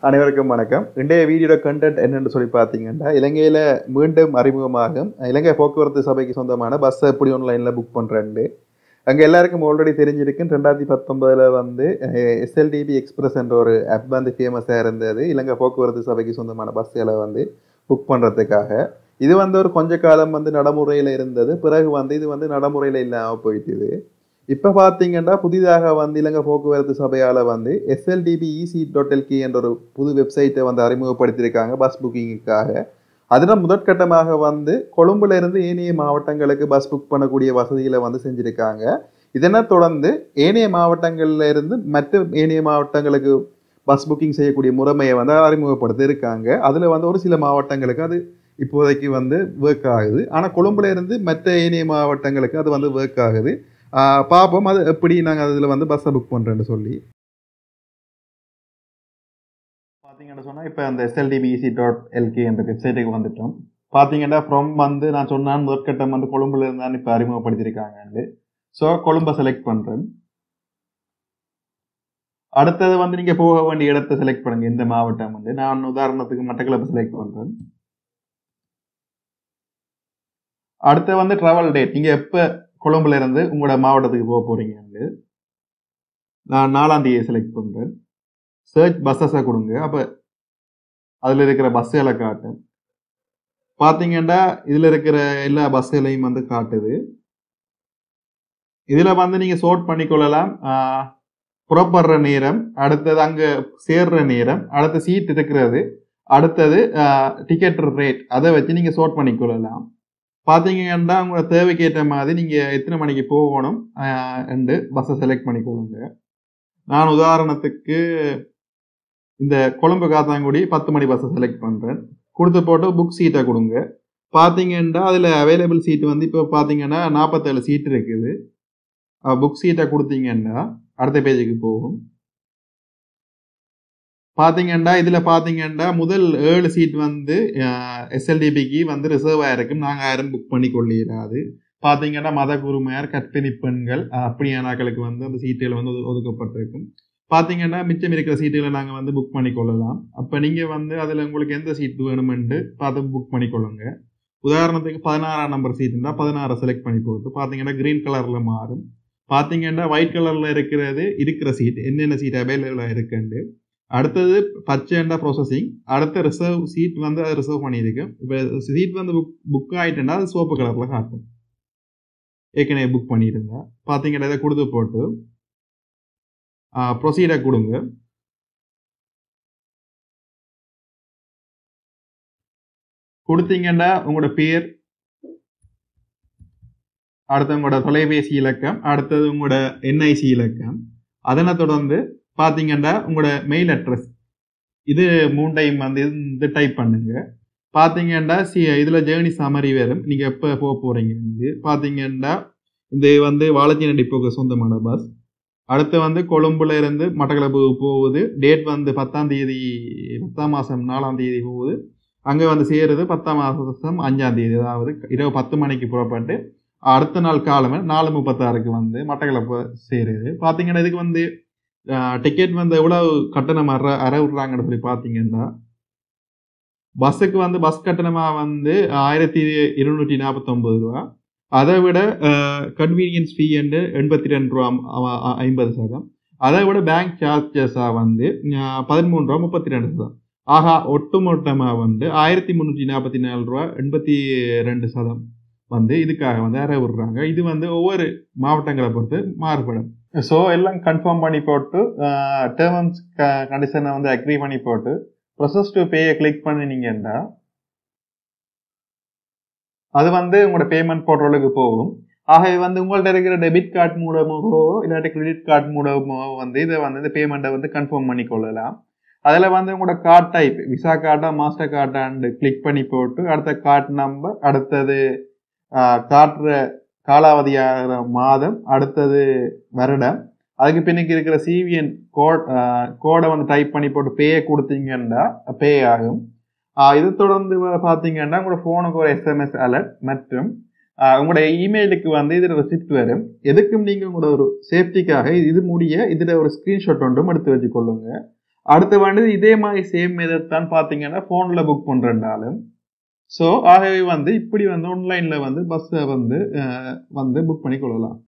அனைவருக்கும் வணக்கம் இன்றைய வீடியோட கண்டென்ட் என்னன்னு சொல்லி பார்த்தீங்கன்னா இலங்கையில் மீண்டும் அறிமுகமாகும் இலங்கை போக்குவரத்து சபைக்கு சொந்தமான பஸ்ஸை எப்படி ஆன்லைனில் புக் பண்ணுறேன்னு அங்கே எல்லாருக்கும் ஆல்ரெடி தெரிஞ்சிருக்கு ரெண்டாயிரத்தி பத்தொன்பதில் வந்து எஸ்எல்டிபி எக்ஸ்பிரஸ் என்ற ஒரு ஆப் வந்து ஃபேமஸாக இருந்தது இலங்கை போக்குவரத்து சபைக்கு சொந்தமான பஸ்ஸுகளை வந்து புக் பண்ணுறதுக்காக இது வந்து ஒரு கொஞ்ச காலம் வந்து நடைமுறையில் இருந்தது பிறகு வந்து இது வந்து நடைமுறையில் இல்லாமல் போயிட்டுது இப்போ பார்த்தீங்கன்னா புதிதாக வந்து இலங்கை போக்குவரத்து சபையால் வந்து எஸ்எல்டிபி இசி டாட் எல்கே என்ற ஒரு புது வெப்சைட்டை வந்து அறிமுகப்படுத்தியிருக்காங்க பஸ் புக்கிங்குக்காக அதில் முதற்கட்டமாக வந்து கொழும்புல இருந்து ஏனைய மாவட்டங்களுக்கு பஸ் புக் பண்ணக்கூடிய வசதிகளை வந்து செஞ்சுருக்காங்க இதனை தொடர்ந்து ஏனைய மாவட்டங்கள்ல இருந்து மற்ற ஏனைய மாவட்டங்களுக்கு பஸ் புக்கிங் செய்யக்கூடிய முறைமையை வந்து அறிமுகப்படுத்தி இருக்காங்க அதில் வந்து ஒரு சில மாவட்டங்களுக்கு அது இப்போதைக்கு வந்து ஒர்க் ஆகுது ஆனால் கொழும்புல இருந்து மற்ற ஏனைய மாவட்டங்களுக்கு அது வந்து ஒர்க் ஆகுது ஆஹ் பார்ப்போம் அது எப்படி நாங்கள் அதில் வந்து பஸ்ஸை புக் பண்ணுறேன்னு சொல்லி பார்த்தீங்கன்னு சொன்னால் இப்போ அந்த எஸ்எல்டிபிசி டாட் எல்கே என்ற வெப்சைட்டுக்கு வந்துட்டோம் பார்த்தீங்கன்னா ஃப்ரம் வந்து நான் சொன்னான் முதற்கட்டம் வந்து கொழும்புல இருந்தான்னு இப்போ அறிமுகப்படுத்தியிருக்காங்க ஸோ கொழும்பை செலக்ட் பண்ணுறேன் அடுத்தது வந்து நீங்கள் போக வேண்டிய இடத்தை செலக்ட் பண்ணுங்க எந்த மாவட்டம் வந்து நான் உதாரணத்துக்கு மட்டக்களப்பு செலக்ட் பண்ணுறேன் அடுத்து வந்து ட்ராவல் டேட் நீங்கள் எப்போ கொழும்புல இருந்து உங்களோட மாவட்டத்துக்கு போக போறீங்கன்னு நான் நாலாம் தேதி செலக்ட் பண்ணுறேன் சர்ச் பஸ்ஸஸை கொடுங்க அப்போ அதில் இருக்கிற பஸ்ஸுகளை காட்டும் பார்த்தீங்கன்னா இதில் இருக்கிற எல்லா பஸ்ஸுகளையும் வந்து காட்டுது இதில் வந்து நீங்கள் சோர்ட் பண்ணிக்கொள்ளலாம் புறப்படுற நேரம் அடுத்தது அங்கே சேர்ற நேரம் அடுத்த சீட் இருக்கிறது அடுத்தது டிக்கெட் ரேட் அதை வச்சு நீங்கள் சோர்ட் பண்ணிக்கொள்ளலாம் பார்த்தீங்கன்னா உங்களோட தேவைக்கு ஏற்ற மாதிரி நீங்கள் எத்தனை மணிக்கு போகணும் என்று பஸ்ஸை செலக்ட் பண்ணிக்கொள்ளுங்க நான் உதாரணத்துக்கு இந்த கொழும்பு காத்தாங்குடி பத்து மணி பஸ்ஸை செலக்ட் பண்ணுறேன் கொடுத்து போட்டு புக் சீட்டை கொடுங்க பார்த்தீங்கன்னா அதில் அவைலபிள் சீட்டு வந்து இப்போ பார்த்தீங்கன்னா நாற்பத்தேழு சீட் இருக்குது புக் சீட்டை கொடுத்தீங்கன்னா அடுத்த பேஜுக்கு போகும் பார்த்தீங்கன்னா இதில் பார்த்தீங்கன்னா முதல் ஏழு சீட் வந்து எஸ்எல்டிபிக்கு வந்து ரிசர்வ் ஆயிருக்கும் நாங்கள் யாரும் புக் பண்ணி கொள்ளிடாது பார்த்தீங்கன்னா மத குருமையார் கற்பிணி பெண்கள் அப்படியானாக்களுக்கு வந்து அந்த சீட்டுகள் வந்து ஒதுக்கப்பட்டிருக்கும் பார்த்தீங்கன்னா மிச்சம் இருக்கிற சீட்டுகளை நாங்கள் வந்து புக் பண்ணி கொள்ளலாம் அப்போ நீங்கள் வந்து அதில் உங்களுக்கு எந்த சீட் வேணுமென்று பார்த்து புக் பண்ணி கொள்ளுங்க உதாரணத்துக்கு பதினாறாம் நம்பர் சீட் இருந்தால் பதினாறை செலக்ட் பண்ணி போட்டு பார்த்தீங்கன்னா க்ரீன் கலரில் மாறும் பார்த்தீங்கன்னா ஒயிட் கலரில் இருக்கிறது இருக்கிற சீட் என்னென்ன சீட் அவைலபிளாக இருக்குன்னு அடுத்தது பச்சைண்டா ப்ராசஸிங் அடுத்த ரிசர்வ் சீட் வந்து அதை ரிசர்வ் பண்ணியிருக்கேன் இப்போ சீட் வந்து புக் புக் ஆகிட்டேன்னா அது சோப்பு கலரில் காட்டும் ஏற்கனவே புக் பண்ணியிருந்தா பார்த்தீங்கன்னா இதை கொடுத்து போட்டு ப்ரொசீடை கொடுங்க கொடுத்தீங்கன்னா உங்களோட பேர் அடுத்து உங்களோட தொலைபேசி இலக்கம் அடுத்தது உங்களோட என்ஐசி இலக்கம் அதனை தொடர்ந்து பார்த்தீங்கன்னா உங்களோட மெயில் அட்ரஸ் இது மூணு டைம் வந்து இது டைப் பண்ணுங்க பார்த்தீங்கன்னா சி இதில் ஜேர்னி சமரி வரும் நீங்கள் எப்போ போக போகிறீங்க வந்து பார்த்தீங்கன்னா இது வந்து வாழைச்சேனை டிப்போக்கு சொந்தமான பஸ் அடுத்து வந்து கொழும்புல இருந்து மட்டக்களப்பு போகுது டேட் வந்து பத்தாம் தேதி பத்தாம் மாதம் நாலாம் தேதி போகுது அங்கே வந்து சேருது பத்தாம் மாதம் அஞ்சாம் தேதி அதாவது இரவு பத்து மணிக்கு புறப்பட்டு அடுத்த நாள் காலமே நாலு முப்பத்தாறுக்கு வந்து மட்டக்களப்பு சேருது பார்த்தீங்கன்னா இதுக்கு வந்து டிக்கெட் வந்து எவ்வளவு கட்டணம் அற அற விட்றாங்கன்னு சொல்லி பார்த்தீங்கன்னா பஸ்ஸுக்கு வந்து பஸ் கட்டணமாக வந்து ஆயிரத்தி இருநூற்றி நாற்பத்தொம்பது ரூபா அதை விட கன்வீனியன்ஸ் ஃபீ என்று எண்பத்தி ரெண்டு ரூபா ஐம்பது சதம் அதை விட பேங்க் சார்ஜஸாக வந்து பதிமூணு ரூபா முப்பத்தி ரெண்டு சதம் ஆகா ஒட்டுமொத்தமாக வந்து ஆயிரத்தி முந்நூற்றி நாற்பத்தி நாலு ரூபா எண்பத்தி ரெண்டு சதம் வந்து இதுக்காக வந்து அற விடுறாங்க இது வந்து ஒவ்வொரு மாவட்டங்களை பொறுத்து மாறுபடும் ஸோ எல்லாம் கன்ஃபார்ம் பண்ணி போட்டு டேர்ம்ஸ் கண்டிஷனை வந்து அக்ரி பண்ணி போட்டு ப்ரொசஸ் டு பேயை கிளிக் பண்ணினீங்கன்னா அது வந்து உங்களோட பேமெண்ட் போடுறதுக்கு போகும் ஆகவே வந்து உங்கள்ட்ட இருக்கிற டெபிட் கார்டு மூலமாகவோ இல்லாட்டி கிரெடிட் கார்டு மூலமாகவோ வந்து இதை வந்து இந்த பேமெண்ட்டை வந்து கன்ஃபார்ம் பண்ணி கொள்ளலாம் அதில் வந்து உங்களோட கார்ட் டைப் விசா கார்டா மாஸ்டர் கார்டான்னு கிளிக் பண்ணி போட்டு அடுத்த கார்ட் நம்பர் அடுத்தது காட்டுற காலாவதியாகிற மாதம் அடுத்தது வருடம் அதுக்கு பின்னுக்கு இருக்கிற சிவிஎன் கோட் கோடை வந்து டைப் பண்ணி போட்டு பேயை கொடுத்தீங்கன்னா பே ஆகும் இது தொடர்ந்து பார்த்தீங்கன்னா உங்களோட ஃபோனுக்கு ஒரு எஸ்எம்எஸ் அலர்ட் மற்றும் உங்களோட இமெயிலுக்கு வந்து இதில் ரெசிப்ட் வரும் எதுக்கும் நீங்கள் உங்களோட ஒரு சேஃப்டிக்காக இது முடிய இதில் ஒரு ஸ்க்ரீன்ஷாட் ஒன்றும் எடுத்து வச்சுக்கொள்ளுங்க அடுத்து வந்து இதே மாதிரி சேம் மெத்தட் தான் பார்த்தீங்கன்னா ஃபோனில் புக் பண்ணுறனாலும் ஸோ ஆகவே வந்து இப்படி வந்து ஆன்லைனில் வந்து பஸ்ஸை வந்து அஹ், வந்து புக் பண்ணி கொள்ளலாம்